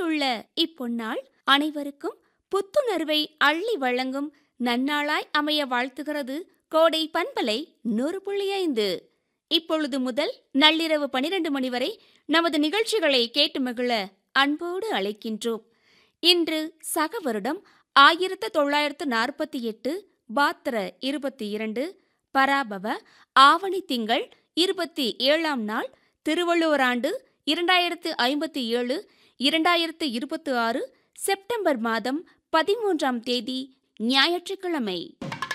வந்துள்ள இப்பொன்னாள் அனைவருக்கும் புத்துணர்வை அள்ளி வழங்கும் நன்னாளாய் அமைய வாழ்த்துகிறது கோடை பண்பலை நூறு புள்ளி ஐந்து இப்பொழுது முதல் நள்ளிரவு பனிரெண்டு மணி வரை நமது நிகழ்ச்சிகளை கேட்டு மகிழ அன்போடு அழைக்கின்றோம் இன்று சக வருடம் ஆயிரத்து தொள்ளாயிரத்து நாற்பத்தி எட்டு பாத்திர இருபத்தி இரண்டு பராபவ ஆவணி திங்கள் இருபத்தி ஏழாம் நாள் திருவள்ளுவர் ஆண்டு இரண்டாயிரத்து ஐம்பத்தி ஏழு இரண்டாயிரத்து இருபத்தி ஆறு செப்டம்பர் மாதம் பதிமூன்றாம் தேதி ஞாயிற்றுக்கிழமை